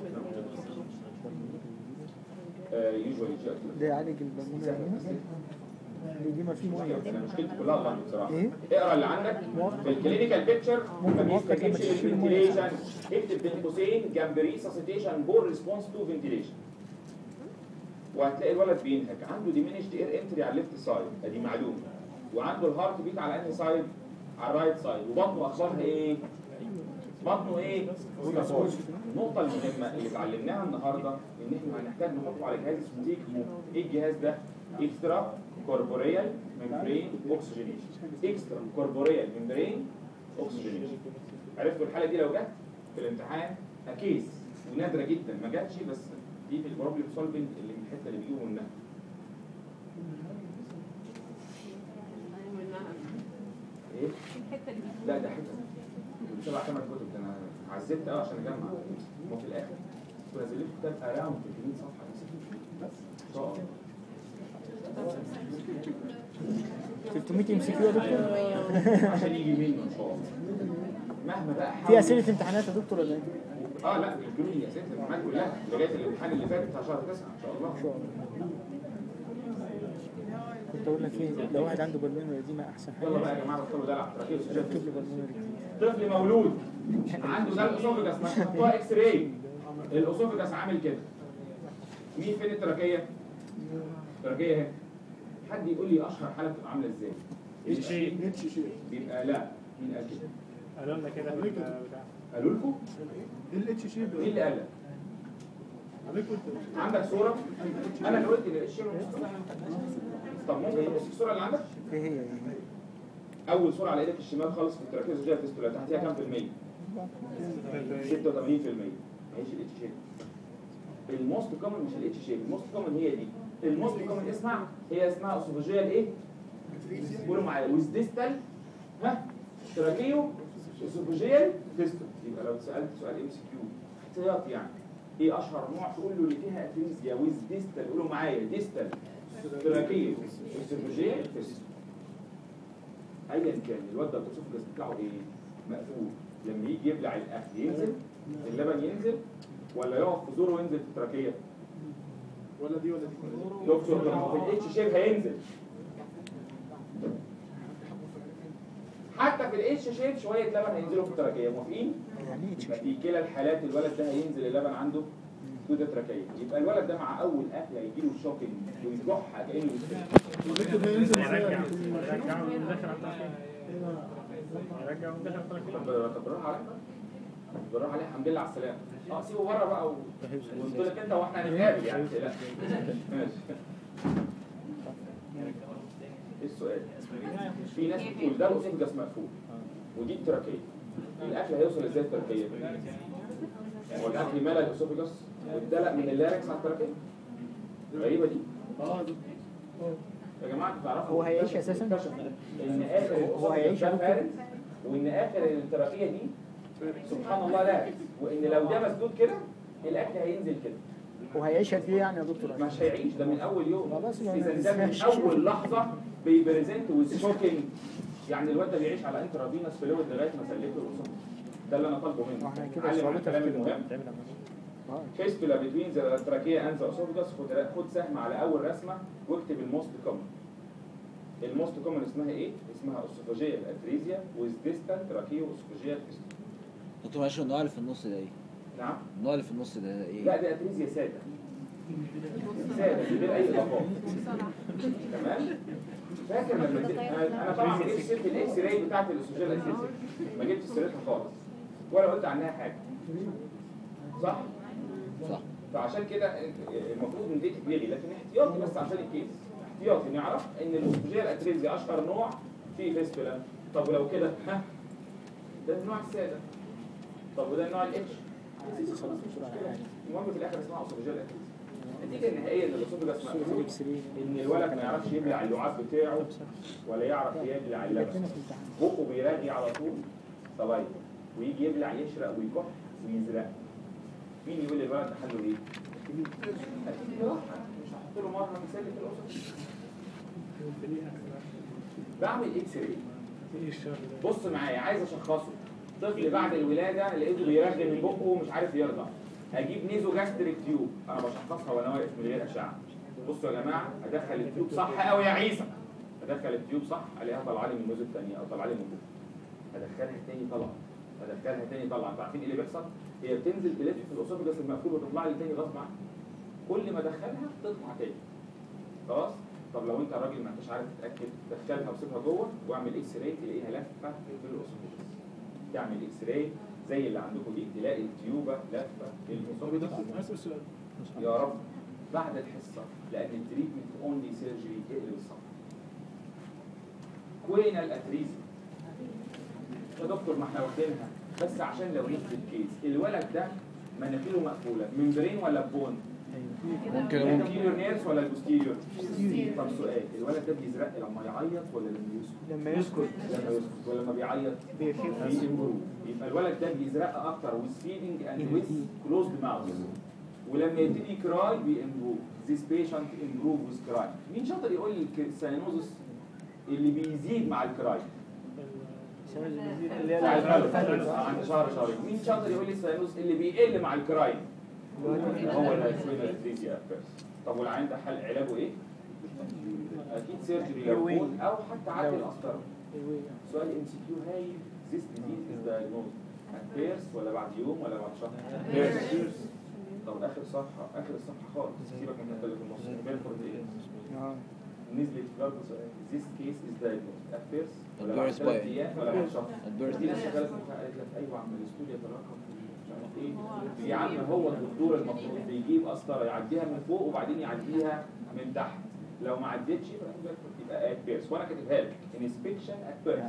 يوجوالي ده يعالج البلمونة دي دي ما فيه ميه انا مشكلتي كلها اللنج بصراحه ايه؟ اقرا اللي عندك في الكلينيكال بيكتشر ما ممكن مؤقت لما بيستجيبش تشيل المية. للفنتيليشن اكتب بين قوسين جنب ريساسيتيشن بور ريسبونس تو فنتيليشن وهتلاقي الولد بينهج عنده ديمينشد اير انتري على الليفت سايد ادي معلومه وعنده الهارت بيت على انهي سايد على الرايت سايد وبطنه اخبارها ايه بطنه ايه سكافول. النقطه المهمه اللي اتعلمناها النهارده ان احنا هنحتاج نحطه على جهاز اسمه تيكمو ايه الجهاز ده اكسترا كوربوريال ممبرين اوكسجينيشن اكسترا كوربوريال ممبرين اوكسجينيشن عرفتوا الحاله دي لو جت في الامتحان اكيس ونادره جدا ما جاتش بس دي في البروبلم سولفنج اللي من الحته اللي بيجيبوا منها ايه لا ده حته سبع ثمان كتب ده انا عذبت قوي عشان اجمع وفي الاخر ونزل لكم كتاب اراوند 300 صفحه بس ان شاء الله 300 ام سي كيو يا دكتور عشان يجي منه ان شاء الله مهما بقى في حاول- اسئله امتحانات يا دكتور ولا ايه؟ اه لا الجنون دي اسئله الامتحانات كلها لغايه الامتحان اللي فات بتاع شهر 9 ان شاء الله ان شاء الله كنت اقول لك ايه لو واحد عنده بالمونة دي ما احسن يلا بقى حاجه يا جماعه بطلوا دلع ركزوا ركب ركزوا. لي بالمونة طفل مولود عنده ده الاسوفجاس محطوطه اكس راي الاسوفجاس عامل كده مين فين التراكيه؟ التراكيه اهي حد يقول لي اشهر حاله بتبقى عامله ازاي اتش شيب اتش شيب بيبقى لا مين قال كده قالوا لنا كده في البتاع قالوا لكم ايه الاتش شيب مين اللي قال لك عليك قلت عندك صوره انا اللي قلت الاتش شيب طب ممكن تبص الصوره اللي عندك ايه هي يعني اول صوره على ايدك الشمال خالص في التراكيز الزجاجيه فيستولا تحتيها كام في المية 86% ماشي الاتش شيب الموست كومن مش الاتش شيب الموست كومن هي دي الموست كومن اسمع هي اسمها اسوفاجيال ايه قولوا معايا ويز ديستال ها تراكيو اسوفاجيال فيستول يبقى لو اتسالت سؤال ام سي كيو احتياط يعني ايه اشهر نوع تقول له اللي فيها اتريزيا ويز ديستال قولوا معايا ديستال تراكيو اسوفاجيال فيستول ايا كان الواد ده الاسوفجس بتاعه ايه مقفول لما يجي يبلع الاكل ينزل اللبن ينزل ولا يقف في زوره وينزل في التراكيه ولا دي ولا دي دكتور لما في الاتش شيب هينزل حتى في الاتش شيب شويه لبن هينزلوا في التراكيه موافقين يعني ايه يبقى في كلا الحالات الولد ده هينزل اللبن عنده سودة تراكيه يبقى الولد ده مع اول اكل هيجي له شوكينج ويكح كانه بيستحمل. ولكن هينزل ازاي يرجع يرجع ويدخل على الطرفين يرجع ويدخل على الطرفين طب طب بالراحه عليه بالراحه عليه الحمد لله على السلامه اه سيبه بره بقى و- وقلت لك انت واحنا هنتقابل يعني لا ماشي ايه السؤال؟ في ناس بتقول ده الاسوفجس مقفول ودي التراكيه الاكل هيوصل ازاي التراكيه؟ هو الاكل ملا الاسوفجس والدلق من اللاركس على التراكيه غريبه دي اه يا جماعه انتوا تعرفوا هو هيعيش أساساً؟ اكتشف ان اخر هو هيعيش الاسوفجس ده أوي؟ فارغ وان اخر التراكيه دي سبحان الله لا وان لو ده مسدود كده الاكل هينزل كده وهيعيش قد ايه يعني يا دكتور مش هيعيش ده من اول يوم خلاص ما اذا ده من نسمعش. اول لحظه بيبريزنت ويز شوكينج يعني الواد ده بيعيش على انترافينوس فلويد لغايه ما سلكه الاسوفجس ده اللي انا طالبه منه واحنا كده علم على صعوبتها الكلام في كده. المهم تعمل عملية. اه فيستولا بتوين ذا تراكيه اند ذا اسوفجس خد خد سهم على اول رسمه واكتب الموست كومن الموست كومن اسمها ايه؟ اسمها اسوفاجيال اتريزيا ويز ديستال تراكيو اسوفاجيال فيستولا دكتور معلش النوع اللي في النص ده ايه؟ نعم النوع اللي في النص ده لا ايه؟ دي اتريزيا ساده ساده من غير اي اضافات تمام فاكر لما جبت انا أنا طبعا ما جبتش سيره الاكس راي بتاعت الاسوفاجيال اتريزيا ما جبتش سيرتها خالص ولا قلت عنها حاجه صح؟ صح فعشان كده المفروض ان دي تتلغي لكن احتياطي بس عشان الكيس احتياطي نعرف ان الاسوفاجيال اتريزيا اشهر نوع في فيستولا طب ولو كده ها ده النوع الساده طب وده النوع الاتش خلاص مش مشكله المهم في الاخر اسمها اسوفاجيال اتريزيا النتيجه النهائيه ان الاسوفاجاس مقفول ان الولد ما يعرفش يبلع اللعاب بتاعه ولا يعرف يبلع اللبن بقه بيرغي على طول طبيعي ويجي يبلع يشرق ويكح ويزرق مين يقول لي الولد ده حله ايه؟ اكيد جراحه مش هحط له مره مثال في الاسره بعمل اكس راي ايه الشر ده؟ بص معايا عايز اشخصه طفل بعد الولاده لقيته بيرغي من بقه ومش عارف يرضع اجيب نيزو جاستريك تيوب انا بشخصها وانا واقف من غير اشعه بصوا يا جماعه ادخل التيوب صح قوي يا عيسى ادخل التيوب صح الاقيها طالعه لي من النوز الثانيه او طالعه لي من بقه ادخلها تاني طلعه ادخلها تاني طلعه انتوا عارفين ايه اللي بيحصل هي بتنزل تلف في الاسوفجس المقفول وتطلع لي تاني غصب عنها كل ما ادخلها تطلع تاني خلاص طب لو انت راجل ما انتش عارف تتاكد دخلها وسيبها جوه واعمل اكس راي تلاقيها لفه في الاسوفجس تعمل اكس راي زي اللي عندكم دي تلاقي التيوبه لفه في الاسوفجس اسال سؤال يا رب بعد الحصه لان التريتمنت اونلي سيرجري تقلب الصفحه كوين الاتريزي يا دكتور ما احنا واخدينها بس عشان لو نفس الكيس الولد ده مناخيره مقفوله ممبرين ولا بون؟ ممكن ممكن الانتيريور نيرس ولا البوستيريور؟ طب سؤال الولد ده بيزرق لما يعيط ولا لما يسكت؟ لما يسكت لما يسكت ولما بيعيط بيخف بيمبروف يبقى الولد ده بيزرق اكتر with feeding and with closed mouth ولما يبتدي كراي بيمبروف this patient improve with cry مين شاطر يقول لي الساينوزس اللي بيزيد مع الكراي اللي بتاع الفلس هي عند شهر شهرين مين شاطر يقول لي الساينوزس اللي بيقل مع الكراي هو ده اسمه الاتريزيا طب والعين ده حل علاجه ايه؟ اكيد سيرجري لو كون او حتى عدل القسطره سؤال ام سي كيو هايل this disease is diagnosed at birth ولا بعد يوم ولا بعد شهر؟ birth. طب اخر صفحه اخر الصفحه خالص سيبك من الحته اللي في النص بيرفورد ايه؟ نسبة برضه سؤال this case is diagnosed at first ولا At بعد birth ثلاث by- أيام ولا بعد شهر At birth. في ناس شغالة في المخ قالت لك أيوه عم الاستوديو يتراكم مش عارف إيه يا عم هو الدكتور المفروض بيجيب قسطرة يعديها من فوق وبعدين يعديها من تحت لو ما عدتش يبقى يبقى at birth وأنا كاتبها لك inspection at birth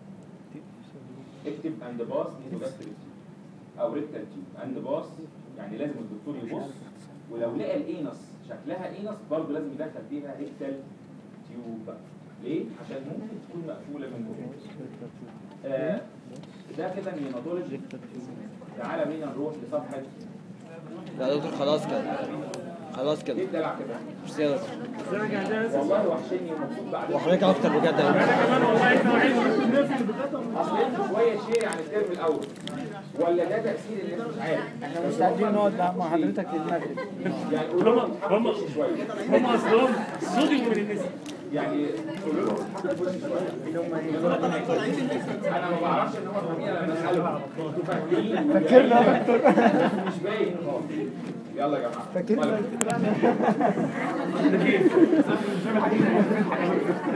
اكتب اند باس نيزوجاستريك او ريكتال تيوب اند باس يعني لازم الدكتور يبص ولو لقى الانس شكلها انس برضه لازم يدخل فيها ريكتال تيوب ليه؟ عشان ممكن تكون مقفوله من جوه آه ده كده نيوناتولوجي تعالى بينا نروح لصفحه لا يا دكتور خلاص كده خلاص ايه كده الدلع كده مش يا دكتور راجع ده والله وحشني ومبسوط بعدين وحضرتك اكتر بجد يا دكتور. كمان والله انت وحيد اصل انت شويه شيء عن الترم الاول ولا ده تاثير اللي انت مش عارف احنا مستعدين نقعد مع حضرتك للمغرب يعني قولوا لهم هم- اتحركوا شويه هم اصلهم صدقوا من النساء يعني قولوا لهم اتحركوا شويه انا ما بعرفش ان هم فاهمين لما اسالهم انتوا فاهمين فاكرنا يا دكتور مش باين خالص يلا يا جماعه فاكرنا طيب.